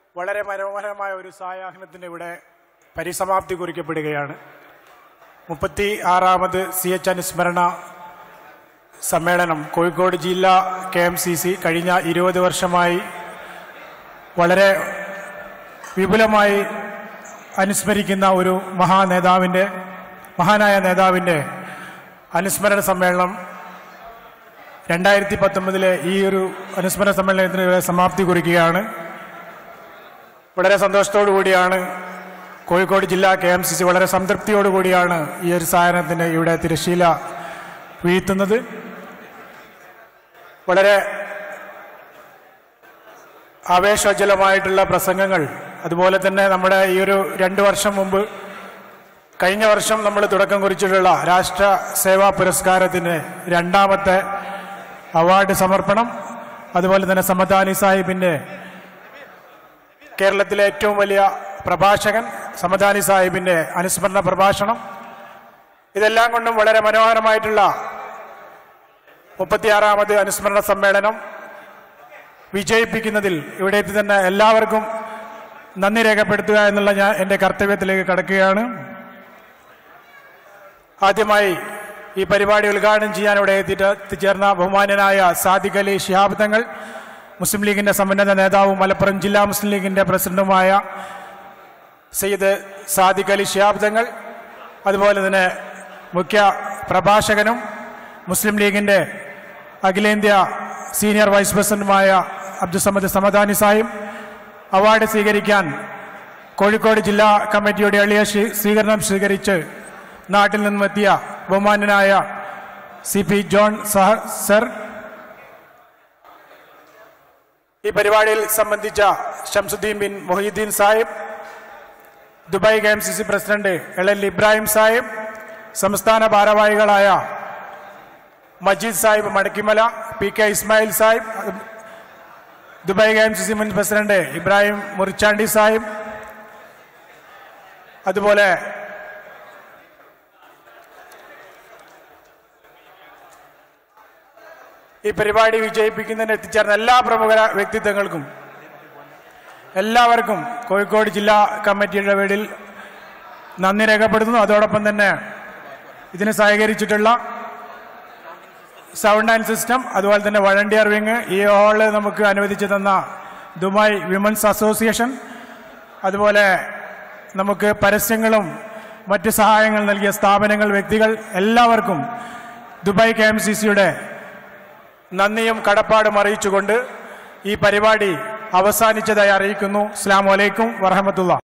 വളരെ മനോഹരമായ ഒരു സായാഹ്നത്തിന് ഇവിടെ പരിസമാപ്തി കുറിക്കപ്പെടുകയാണ് മുപ്പത്തി ആറാമത് സി എച്ച് അനുസ്മരണ സമ്മേളനം കോഴിക്കോട് ജില്ലാ കെ എം സി സി കഴിഞ്ഞ ഇരുപത് വർഷമായി വളരെ വിപുലമായി അനുസ്മരിക്കുന്ന ഒരു മഹാനേതാവിൻ്റെ മഹാനായ നേതാവിൻ്റെ അനുസ്മരണ സമ്മേളനം രണ്ടായിരത്തി പത്തൊമ്പതിലെ ഈ ഒരു അനുസ്മരണ സമ്മേളനത്തിന് ഇവിടെ സമാപ്തി കുറിക്കുകയാണ് വളരെ സന്തോഷത്തോടു കൂടിയാണ് കോഴിക്കോട് ജില്ലാ കെ എം സി സി വളരെ സംതൃപ്തിയോടു കൂടിയാണ് ഈ ഒരു സാധനത്തിന് ഇവിടെ തിരശീല വീഴ്ത്തുന്നത് വളരെ ആവേശോജ്വലമായിട്ടുള്ള പ്രസംഗങ്ങൾ അതുപോലെ തന്നെ നമ്മുടെ ഈ ഒരു രണ്ട് വർഷം മുമ്പ് കഴിഞ്ഞ വർഷം നമ്മൾ തുടക്കം കുറിച്ചിട്ടുള്ള രാഷ്ട്ര സേവാ പുരസ്കാരത്തിന് രണ്ടാമത്തെ അവാർഡ് സമർപ്പണം അതുപോലെ തന്നെ സമദാനി സാഹിബിന്റെ കേരളത്തിലെ ഏറ്റവും വലിയ പ്രഭാഷകൻ സമദാനി സാഹിബിന്റെ അനുസ്മരണ പ്രഭാഷണം ഇതെല്ലാം കൊണ്ടും വളരെ മനോഹരമായിട്ടുള്ള മുപ്പത്തിയാറാമത് അനുസ്മരണ സമ്മേളനം വിജയിപ്പിക്കുന്നതിൽ ഇവിടെ എത്തി തന്നെ എല്ലാവർക്കും നന്ദി രേഖപ്പെടുത്തുക എന്നുള്ള ഞാൻ എൻ്റെ കർത്തവ്യത്തിലേക്ക് കടക്കുകയാണ് ആദ്യമായി ഈ പരിപാടി ഉദ്ഘാടനം ചെയ്യാൻ ഇവിടെ എത്തിയിട്ട് എത്തിച്ചേർന്ന ബഹുമാന്യനായ സാദിഖ് അലി ശിഹാബ് തങ്ങൾ മുസ്ലിം ലീഗിന്റെ സമുന്നത നേതാവും മലപ്പുറം ജില്ലാ മുസ്ലിം ലീഗിന്റെ പ്രസിഡന്റുമായ സയ്യിദ് സാദിഖ് അലി ശിഹാബ് തങ്ങൾ അതുപോലെ തന്നെ മുഖ്യ പ്രഭാഷകനും മുസ്ലിം ലീഗിന്റെ അഖിലേന്ത്യാ സീനിയർ വൈസ് പ്രസിഡന്റുമായ അബ്ദുസമദ് സമദാനി സാഹിബ് അവാർഡ് സ്വീകരിക്കാൻ കോഴിക്കോട് ജില്ലാ കമ്മിറ്റിയുടെ എളിയ സ്വീ- സ്വീകരണം സ്വീകരിച്ച് നാട്ടിൽ നിന്നുമെത്തിയ ബഹുമാന്യനായ സി പി ജോൺ സഹ സർ ഈ പരിപാടിയിൽ സംബന്ധിച്ച Shamsuddin bin Moheedin Sahib Dubai K M C C president L L Ibrahim Sahib സംസ്ഥാന ഭാരവാഹികളായ Majeed Sahib Madakkimala P K Ismail Sahib Dubai K M C C മുൻ പ്രസിഡന്റ് ഇബ്രാഹിം മുറിച്ചാണ്ടി സാഹിബ് അതുപോലെ ഈ പരിപാടി വിജയിപ്പിക്കുന്നതിന് എത്തിച്ചേർന്ന എല്ലാ പ്രമുഖ വ്യക്തിത്വങ്ങൾക്കും എല്ലാവർക്കും കോഴിക്കോട് ജില്ലാ കമ്മിറ്റിയുടെ പേരിൽ നന്ദി രേഖപ്പെടുത്തുന്നു അതോടൊപ്പം തന്നെ ഇതിന് സഹകരിച്ചിട്ടുള്ള സൗണ്ട് ആൻഡ് സിസ്റ്റം അതുപോലെ തന്നെ വളണ്ടിയർ വിങ് ഈ ഹാള് നമുക്ക് അനുവദിച്ചു തന്ന ദുബായ് വിമൻസ് അസോസിയേഷൻ അതുപോലെ നമുക്ക് പരസ്യങ്ങളും മറ്റ് സഹായങ്ങൾ നൽകിയ സ്ഥാപനങ്ങൾ വ്യക്തികൾ എല്ലാവർക്കും ദുബായ് കെ എം സി സിയുടെ നന്ദിയും കടപ്പാടും അറിയിച്ചുകൊണ്ട് ഈ പരിപാടി അവസാനിച്ചതായി അറിയിക്കുന്നു അസ്സാം വലൈക്കും വറഹമത്തുള്ള